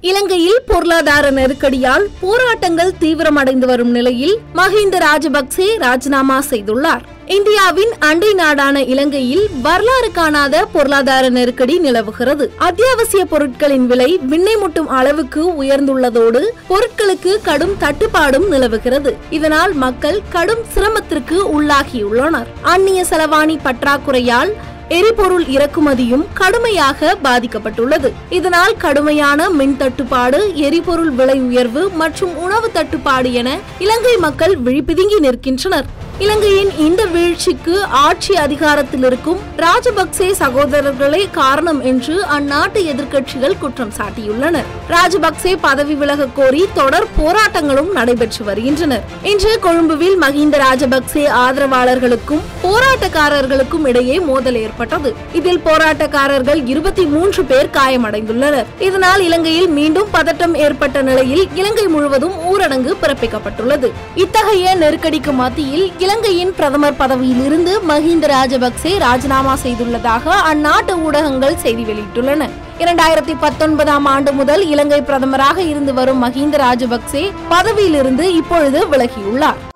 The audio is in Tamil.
இலங்கையில் பொருளாதார நெருக்கடியால் போராட்டங்கள் தீவிரமடைந்து வரும் நிலையில் மஹிந்த ராஜபக்சே ராஜினாமா செய்துள்ளார் இந்தியாவின் அண்டை நாடான இலங்கையில் வரலாறு காணாத பொருளாதார நெருக்கடி நிலவுகிறது அத்தியாவசிய பொருட்களின் விலை விண்ணை முட்டும் அளவுக்கு உயர்ந்துள்ளதோடு பொருட்களுக்கு கடும் தட்டுப்பாடும் நிலவுகிறது இதனால் மக்கள் கடும் சிரமத்திற்கு உள்ளாகியுள்ளனர் அந்நிய செலவாணி பற்றாக்குறையால் எரிபொருள் இறக்குமதியும் கடுமையாக பாதிக்கப்பட்டுள்ளது இதனால் கடுமையான மின் தட்டுப்பாடு எரிபொருள் விலை உயர்வு மற்றும் உணவு தட்டுப்பாடு என இலங்கை மக்கள் விழிப்பிதுங்கி நிற்கின்றனர் இலங்கையின் இந்த வீழ்ச்சிக்கு ஆட்சி அதிகாரத்தில் இருக்கும் ராஜபக்சே சகோதரர்களே காரணம் என்று அந்நாட்டு எதிர்க்கட்சிகள் குற்றம் சாட்டியுள்ளனர் ராஜபக்சே பதவி விலக கோரி தொடர் போராட்டங்களும் நடைபெற்று வருகின்றனர் இன்று கொழும்புவில் மஹிந்த ராஜபக்சே ஆதரவாளர்களுக்கும் போராட்டக்காரர்களுக்கும் இடையே மோதல் ஏற்பட்டது இதில் போராட்டக்காரர்கள் இருபத்தி மூன்று பேர் காயமடைந்துள்ளனர் இதனால் இலங்கையில் மீண்டும் பதட்டம் ஏற்பட்ட நிலையில் இலங்கை முழுவதும் ஊரடங்கு பிறப்பிக்கப்பட்டுள்ளது இத்தகைய நெருக்கடிக்கு மத்தியில் இலங்கையின் பிரதமர் பதவியில் இருந்து மஹிந்த ராஜபக்சே ராஜினாமா செய்துள்ளதாக அந்நாட்டு ஊடகங்கள் செய்தி வெளியிட்டுள்ளன இரண்டாயிரத்தி பத்தொன்பதாம் ஆண்டு முதல் இலங்கை பிரதமராக இருந்து வரும் மஹிந்த ராஜபக்சே பதவியிலிருந்து இப்பொழுது விலகியுள்ளார்